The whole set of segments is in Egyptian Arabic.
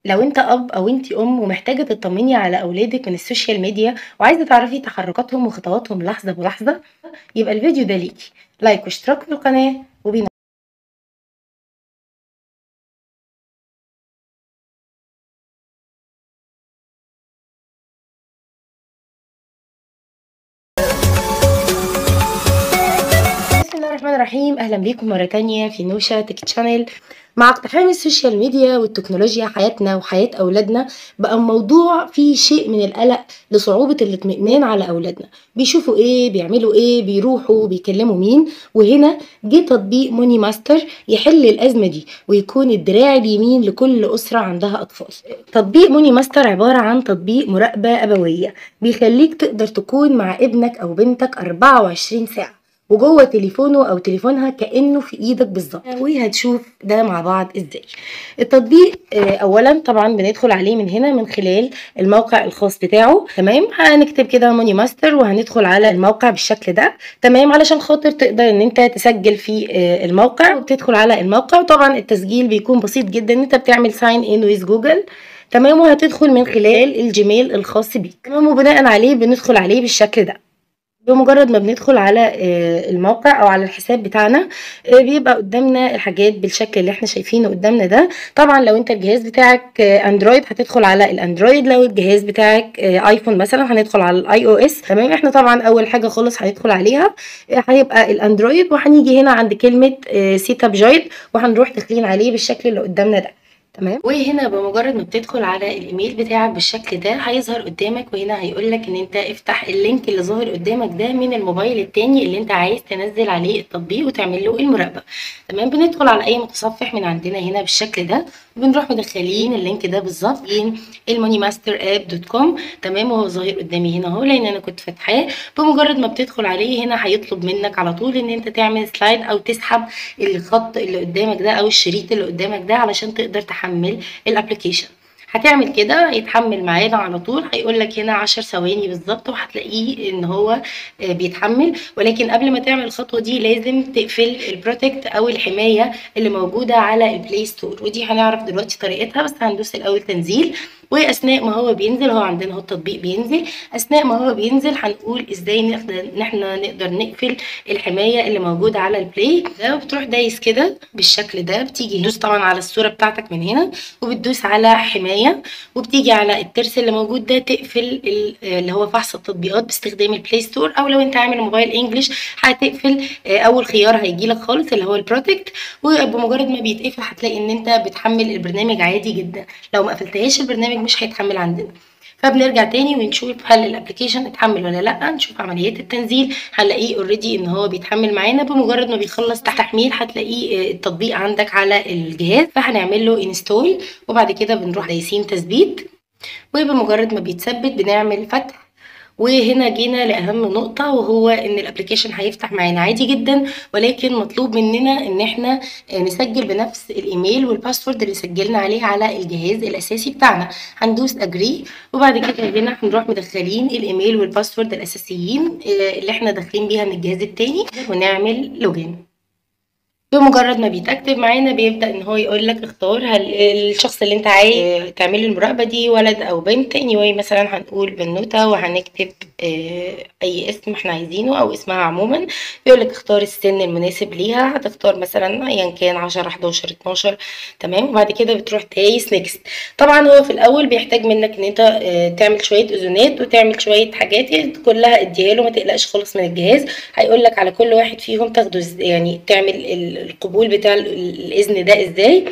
لو انت اب او انت ام ومحتاجه تطمني على اولادك من السوشيال ميديا وعايزه تعرفي تحركاتهم وخطواتهم لحظه بلحظه يبقى الفيديو ده ليكي لايك واشتراك في القناه وبينا بسم الله الرحمن الرحيم اهلا بيكم مره تانية في نوشة تك تشانل مع اقتحام السوشيال ميديا والتكنولوجيا حياتنا وحياة أولادنا بقى موضوع فيه شيء من القلق لصعوبة الاطمئنان على أولادنا بيشوفوا إيه بيعملوا إيه بيروحوا بيكلموا مين وهنا جه تطبيق موني ماستر يحل الأزمة دي ويكون الدراع اليمين لكل أسرة عندها أطفال تطبيق موني ماستر عبارة عن تطبيق مراقبة أبوية بيخليك تقدر تكون مع ابنك أو بنتك 24 ساعة وجوه تليفونه او تليفونها كانه في ايدك بالظبط وهتشوف ده مع بعض ازاي التطبيق آه، اولا طبعا بندخل عليه من هنا من خلال الموقع الخاص بتاعه تمام هنكتب كده موني ماستر وهندخل على الموقع بالشكل ده تمام علشان خاطر تقدر ان انت تسجل في آه، الموقع وبتدخل على الموقع وطبعا التسجيل بيكون بسيط جدا ان انت بتعمل ساين ان ويز جوجل تمام وهتدخل من خلال الجيميل الخاص بيك تمام وبناء عليه بندخل عليه بالشكل ده بمجرد ما بندخل على آه، الموقع او على الحساب بتاعنا آه، بيبقى قدامنا الحاجات بالشكل اللي احنا شايفينه قدامنا ده طبعا لو انت الجهاز بتاعك آه، اندرويد هتدخل على الاندرويد لو الجهاز بتاعك آه، ايفون مثلا هندخل على الاي او اس تمام احنا طبعا اول حاجه خالص هندخل عليها آه، هيبقى الاندرويد وهنيجي هنا عند كلمه سيت اب جايد وهنروح داخلين عليه بالشكل اللي قدامنا ده تمام وهنا بمجرد ما بتدخل على الايميل بتاعك بالشكل ده هيظهر قدامك وهنا هيقول لك ان انت افتح اللينك اللي ظاهر قدامك ده من الموبايل التاني اللي انت عايز تنزل عليه التطبيق وتعمل له المراقبه تمام بندخل على اي متصفح من عندنا هنا بالشكل ده وبنروح مدخلين اللينك ده بالظبط من الموني ماستر اب دوت كوم تمام وهو ظاهر قدامي هنا اهو لان انا كنت فاتحاه بمجرد ما بتدخل عليه هنا هيطلب منك على طول ان انت تعمل سلايد او تسحب الخط اللي قدامك ده او الشريط اللي قدامك ده علشان تقدر تحمل الابلكيشن هتعمل كده هيتحمل معانا على طول هيقول لك هنا 10 ثواني بالظبط وهتلاقيه ان هو آه، بيتحمل ولكن قبل ما تعمل الخطوه دي لازم تقفل البروتكت او الحمايه اللي موجوده على البلاي ستور ودي هنعرف دلوقتي طريقتها بس هندوس الاول تنزيل واثناء ما هو بينزل هو عندنا هو التطبيق بينزل اثناء ما هو بينزل هنقول ازاي نقدر ان احنا نقدر نقفل الحمايه اللي موجوده على البلاي ده وبتروح دايس كده بالشكل ده بتيجي تدوس طبعا على الصوره بتاعتك من هنا وبتدوس على حمايه وبتيجي على الترس اللي موجود ده تقفل ال- اللي هو فحص التطبيقات باستخدام البلاي ستور او لو انت عامل موبايل انجلش هتقفل آه، اول خيار هيجي لك خالص اللي هو البروتكت وبمجرد ما بيتقفل هتلاقي ان انت بتحمل البرنامج عادي جدا لو ما قفلتهاش البرنامج مش هيتحمل عندنا فبنرجع تاني ونشوف هل الابلكيشن اتحمل ولا لا نشوف عمليات التنزيل هنلاقيه اوريدي ان هو بيتحمل معانا بمجرد ما بيخلص تحت تحميل هتلاقيه آه، التطبيق عندك على الجهاز فهنعمل له انستول وبعد كده بنروح دايسين تثبيت وبمجرد ما بيتثبت بنعمل فتح وهنا جينا لأهم نقطة وهو إن الابلكيشن هيفتح معانا عادي جدا ولكن مطلوب مننا إن إحنا آه، نسجل بنفس الإيميل والباسورد اللي سجلنا عليه على الجهاز الأساسي بتاعنا هندوس أجري وبعد كده هنا هنروح مدخلين الإيميل والباسورد الأساسيين آه، اللي إحنا داخلين بيها من الجهاز التاني ونعمل لوجين بمجرد ما بيتأكتف معانا بيبدأ ان هو يقول لك اختار هل الشخص اللي انت عايز تعمل له المراقبة دي ولد او بنت anyway مثلا هنقول بنوتة وهنكتب آه، اي اسم احنا عايزينه او اسمها عموما بيقول لك اختار السن المناسب ليها هتختار مثلا ايا كان 10 11 12 تمام وبعد كده بتروح تايس نيكست طبعا هو في الاول بيحتاج منك ان انت آه، تعمل شوية اذونات وتعمل شوية حاجات يعني كلها اديها له ما تقلقش خالص من الجهاز هيقول لك على كل واحد فيهم تاخده إز- يعني تعمل ال- القبول بتاع ال- الاذن ده ازاي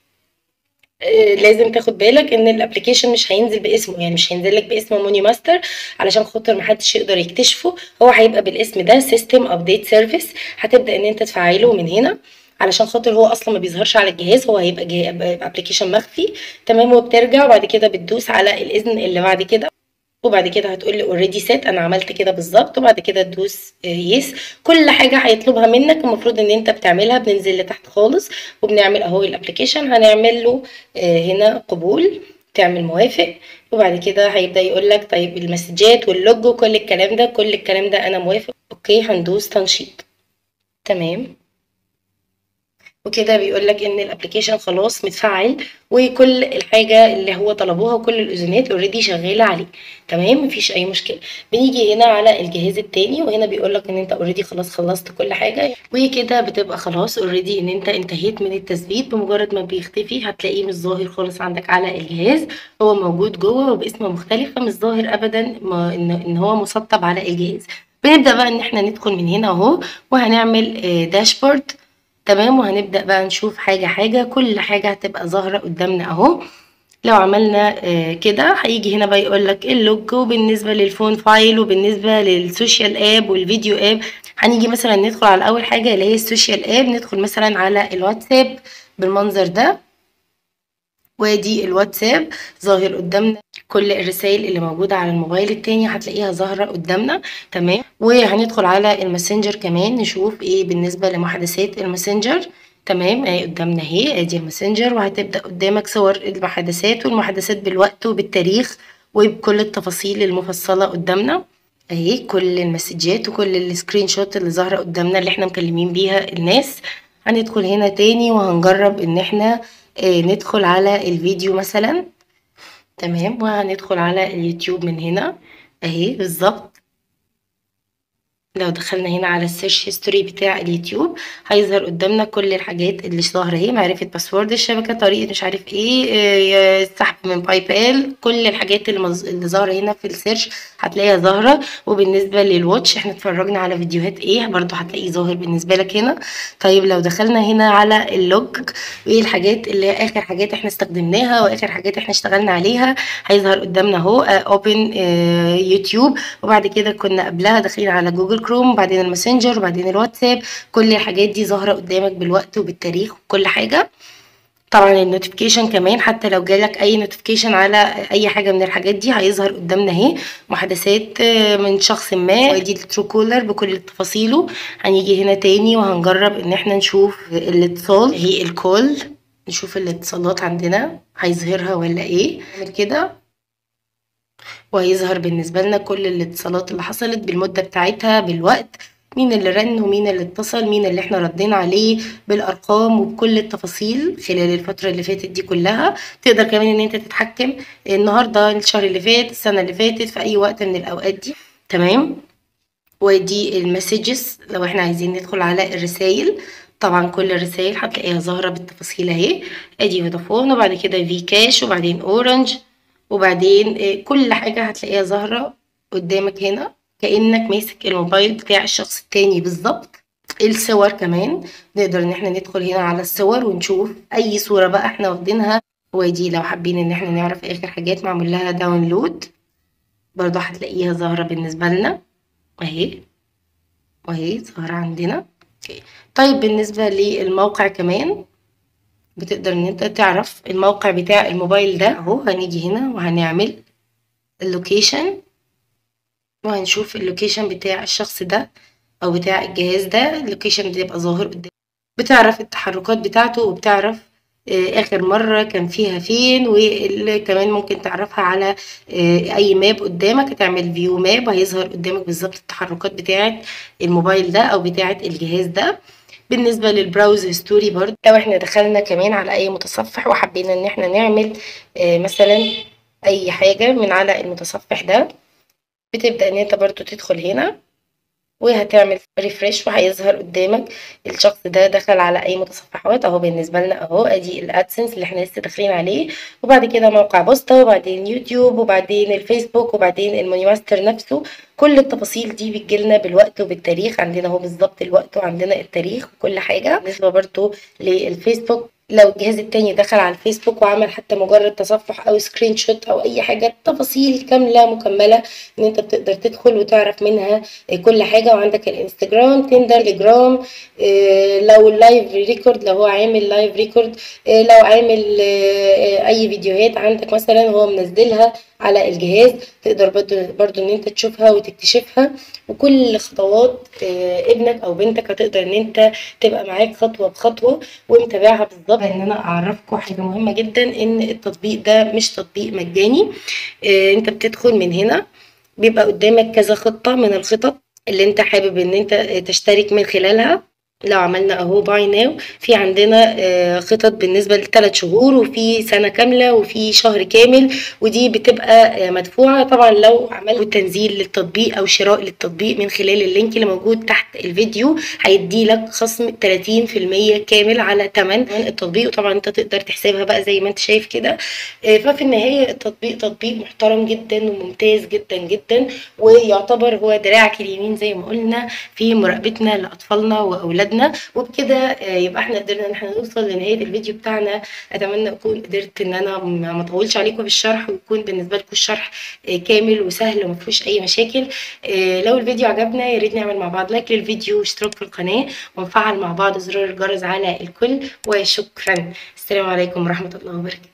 آه، لازم تاخد بالك ان الابلكيشن مش هينزل باسمه يعني مش هينزل لك باسم موني ماستر علشان خاطر محدش يقدر يكتشفه هو هيبقى بالاسم ده سيستم ابديت سيرفيس هتبدا ان انت تفعله من هنا علشان خاطر هو اصلا ما بيظهرش على الجهاز هو هيبقى ابلكيشن مخفي تمام وبترجع وبعد كده بتدوس على الاذن اللي بعد كده وبعد كده هتقول لي اوريدي سيت انا عملت كده بالظبط وبعد كده تدوس يس كل حاجه هيطلبها منك المفروض ان انت بتعملها بننزل لتحت خالص وبنعمل اهو الابلكيشن هنعمل له آه، هنا قبول تعمل موافق وبعد كده هيبدا يقول لك طيب المسجات واللوج وكل الكلام ده كل الكلام ده انا موافق اوكي هندوس تنشيط تمام وكده بيقول لك ان الابلكيشن خلاص متفعل وكل الحاجه اللي هو طلبوها وكل الاذونات اوريدي شغاله عليه تمام مفيش اي مشكله بنيجي هنا على الجهاز التاني وهنا بيقول لك ان انت اوريدي خلاص خلصت كل حاجه وكده بتبقى خلاص اوريدي ان انت انتهيت من التثبيت بمجرد ما بيختفي هتلاقيه مش ظاهر خالص عندك على الجهاز هو موجود جوه وباسم مختلف فمش ظاهر ابدا ما ان إن هو مسطب على الجهاز بنبدا بقى ان احنا ندخل من هنا اهو وهنعمل آه، داشبورد تمام وهنبدأ بقى نشوف حاجة حاجة كل حاجة هتبقى ظاهرة قدامنا اهو لو عملنا آه، كده هيجي هنا بقى يقول لك اللوج وبالنسبة للفون فايل وبالنسبة للسوشيال اب والفيديو اب هنيجي مثلا ندخل على اول حاجة اللي هي السوشيال اب ندخل مثلا على الواتساب بالمنظر ده وادي الواتساب ظاهر قدامنا كل الرسائل اللي موجودة على الموبايل التاني هتلاقيها ظاهرة قدامنا تمام وهندخل على الماسنجر كمان نشوف ايه بالنسبة لمحادثات الماسنجر تمام اهي قدامنا اهي ادي الماسنجر وهتبدأ قدامك صور المحادثات والمحادثات بالوقت وبالتاريخ وبكل التفاصيل المفصلة قدامنا اهي كل المسجات وكل السكرين شوت اللي ظاهرة قدامنا اللي احنا مكلمين بيها الناس هندخل هنا تاني وهنجرب ان احنا آه، ندخل على الفيديو مثلا تمام وهندخل على اليوتيوب من هنا اهي بالظبط لو دخلنا هنا على السيرش هيستوري بتاع اليوتيوب هيظهر قدامنا كل الحاجات اللي ظاهره اهي معرفه باسورد الشبكه طريقه مش عارف ايه آه، السحب من باي بال كل الحاجات اللي, مز... اللي ظاهره هنا في السيرش هتلاقيها ظاهره وبالنسبه للواتش احنا اتفرجنا على فيديوهات ايه برضو هتلاقيه ظاهر بالنسبه لك هنا طيب لو دخلنا هنا على اللوج وايه الحاجات اللي هي اخر حاجات احنا استخدمناها واخر حاجات احنا اشتغلنا عليها هيظهر قدامنا اهو اوبن يوتيوب وبعد كده كنا قبلها داخلين على جوجل كروم وبعدين الماسنجر وبعدين الواتساب كل الحاجات دي ظاهره قدامك بالوقت وبالتاريخ وكل حاجه طبعا النوتيفيكيشن كمان حتى لو جالك اي نوتيفيكيشن على اي حاجه من الحاجات دي هيظهر قدامنا اهي محادثات آه، من شخص ما ودي الترو كولر بكل تفاصيله هنيجي هنا تاني وهنجرب ان احنا نشوف الاتصال هي الكول نشوف الاتصالات عندنا هيظهرها ولا ايه نعمل كده وهيظهر بالنسبة لنا كل الاتصالات اللي حصلت بالمدة بتاعتها بالوقت مين اللي رن ومين اللي اتصل مين اللي احنا ردينا عليه بالارقام وبكل التفاصيل خلال الفترة اللي فاتت دي كلها تقدر كمان ان انت تتحكم النهاردة الشهر اللي فات السنة اللي فاتت في اي وقت من الاوقات دي تمام ودي المسجز لو احنا عايزين ندخل على الرسائل طبعا كل الرسائل هتلاقيها ظاهرة بالتفاصيل اهي ادي فودافون وبعد كده في كاش وبعدين اورنج وبعدين آه، كل حاجة هتلاقيها ظاهرة قدامك هنا كأنك ماسك الموبايل بتاع الشخص التاني بالظبط الصور كمان نقدر ان احنا ندخل هنا على الصور ونشوف اي صورة بقى احنا واخدينها ودي لو حابين ان احنا نعرف اخر حاجات معمول لها داونلود برضو هتلاقيها ظاهرة بالنسبة لنا اهي وهي ظاهرة عندنا أوكي. طيب بالنسبة للموقع كمان بتقدر ان انت تعرف الموقع بتاع الموبايل ده اهو هنيجي هنا وهنعمل اللوكيشن وهنشوف اللوكيشن بتاع الشخص ده او بتاع الجهاز ده اللوكيشن بيبقى ظاهر قدام بتعرف التحركات بتاعته وبتعرف آه، اخر مرة كان فيها فين وكمان ممكن تعرفها على آه، اي ماب قدامك تعمل فيو ماب هيظهر قدامك بالظبط التحركات بتاعة الموبايل ده او بتاعة الجهاز ده بالنسبة للبراوز ستوري برضه لو احنا دخلنا كمان على اي متصفح وحبينا ان احنا نعمل آه، مثلا اي حاجة من على المتصفح ده بتبدأ ان انت برضو تدخل هنا وهتعمل ريفرش وهيظهر قدامك الشخص ده دخل على اي متصفحات اهو بالنسبه لنا اهو ادي الادسنس اللي احنا لسه داخلين عليه وبعد كده موقع بوسطه وبعدين يوتيوب وبعدين الفيسبوك وبعدين الموني ماستر نفسه كل التفاصيل دي بتجيلنا بالوقت وبالتاريخ عندنا اهو بالظبط الوقت وعندنا التاريخ وكل حاجه بالنسبه برضو للفيسبوك لو الجهاز التاني دخل على الفيسبوك وعمل حتى مجرد تصفح او سكرين شوت او اي حاجه تفاصيل كامله مكمله ان انت بتقدر تدخل وتعرف منها كل حاجه وعندك الانستجرام تندر جرام لو اللايف ريكورد لو هو عامل لايف ريكورد لو عامل آه، اي فيديوهات عندك مثلا هو منزلها على الجهاز تقدر برضو, برضو ان انت تشوفها وتكتشفها وكل خطوات آه، ابنك او بنتك هتقدر ان انت تبقى معاك خطوه بخطوه ومتابعها بالظبط ان انا اعرفكم حاجه مهمه جدا ان التطبيق ده مش تطبيق مجاني آه، انت بتدخل من هنا بيبقى قدامك كذا خطه من الخطط اللي انت حابب ان انت تشترك من خلالها لو عملنا اهو باي ناو في عندنا آه، خطط بالنسبه لثلاث شهور وفي سنه كامله وفي شهر كامل ودي بتبقى آه، مدفوعه طبعا لو عملوا تنزيل للتطبيق او شراء للتطبيق من خلال اللينك اللي موجود تحت الفيديو هيدي لك خصم 30% كامل على ثمن التطبيق وطبعا انت تقدر تحسبها بقى زي ما انت شايف كده آه، ففي النهايه التطبيق تطبيق محترم جدا وممتاز جدا جدا ويعتبر هو دراعك اليمين زي ما قلنا في مراقبتنا لاطفالنا واولادنا وبكده آه، يبقى احنا قدرنا ان احنا نوصل لنهايه الفيديو بتاعنا اتمنى اكون قدرت ان انا ما ما اطولش عليكم في الشرح ويكون بالنسبه لكم الشرح آه، كامل وسهل وما فيهوش اي مشاكل آه، لو الفيديو عجبنا يا ريت نعمل مع بعض لايك للفيديو واشتراك في القناه ونفعل مع بعض زرار الجرس على الكل وشكرا السلام عليكم ورحمه الله وبركاته